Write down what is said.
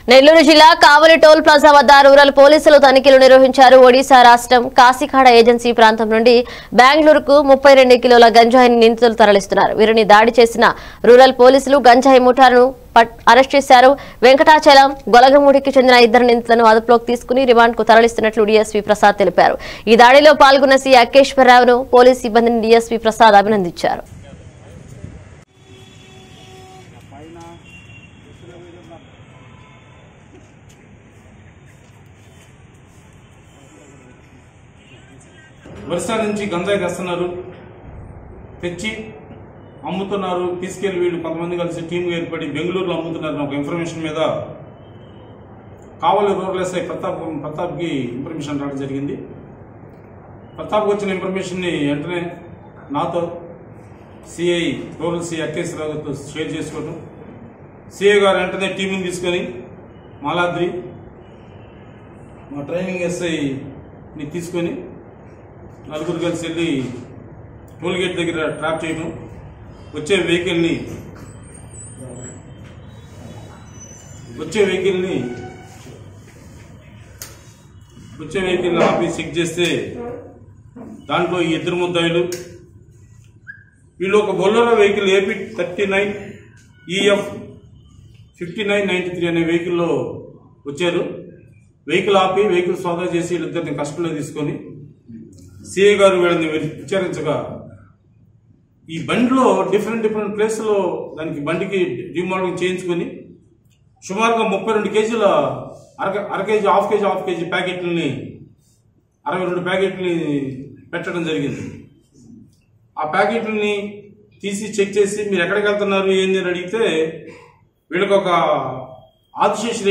నెల్లూరు జిల్లా Kavali toll plaza వద్ద rural పోలీసులు తనిఖీలు నిర్వహించారు ఒడిశా రాష్ట్రం కాశీఖాడ ఏజెన్సీ ప్రాంతం నుండి బెంగళూరుకు ముప్పై రెండు కిలోల గంజాయిని నిందితులు తరలిస్తున్నారు వీరిని దాడి చేసిన రూరల్ పోలీసులు గంజాయి ముఠాను పట్- అరెస్ట్ చేశారు వెంకటాచలం గొలగమూడికి చెందిన ఇద్దరు నిందితులను అదుపులోకి తీసుకుని రిమాండ్ కు తరలిస్తున్నట్లు డీఎస్పీ ప్రసాద్ తెలిపారు ఈ దాడిలో పాల్గొన్న సి అకేశ్వరరావును పోలీస్ సిబ్బందిని డీఎస్పీ ప్రసాద్ అభినందించారు ఒరిస్సా నుంచి గంజాయి తెస్తున్నారు తెచ్చి అమ్ముతున్నారు తీసుకెళ్లి వీళ్ళు కొంతమంది కలిసి టీం ఏర్పడి బెంగళూరులో అమ్ముతున్నారు ఒక ఇన్ఫర్మేషన్ మీద కావలి రూరల్ ఎస్ఐ ప్రతాప్ ప్రతాప్కి ఇన్ఫర్మేషన్ రావడం జరిగింది ప్రతాప్కి వచ్చిన ఇన్ఫర్మేషన్ని వెంటనే నాతో సిఐ రూరల్ సిఐ అఖిలేశ్వరరావుతో షేర్ చేసుకోవడం సిఐ గారు వెంటనే టీంని తీసుకొని మాలాద్రి మా ట్రైనింగ్ ఎస్ఐని తీసుకొని నలుగురు కలిసి వెళ్ళి టోల్ గేట్ దగ్గర ట్రాప్ చేయడం వచ్చే వెహికల్ని వచ్చే వెహికల్ని వచ్చే వెహికల్ని ఆపి చెక్ చేస్తే దాంట్లో ఈ ఇద్దరు ముద్దాయిలు వీళ్ళు ఒక Bolero vehicle AP thirty nine EF fifty nine ninety three అనే వెహికల్లో వచ్చారు వెహికల్ ఆపి వెహికల్ సోదా చేసి వీళ్ళిద్దరిని కస్టడీలో తీసుకొని సిఐ గారు వీళ్ళని విచారించగా ఈ బండిలో డిఫరెంట్ డిఫరెంట్ ప్లేస్లో దానికి బండికి రీమోడలింగ్ చేయించుకొని సుమారుగా ముప్పై రెండు కేజీల అర అర KG half KG half KG ప్యాకెట్లని అరవై రెండు ప్యాకెట్లని పెట్టడం జరిగింది ఆ ప్యాకెట్లని తీసి చెక్ చేసి మీరు ఎక్కడికి వెళ్తున్నారు ఏంది అని అడిగితే వీళ్ళకి ఒక ఆదిశేషి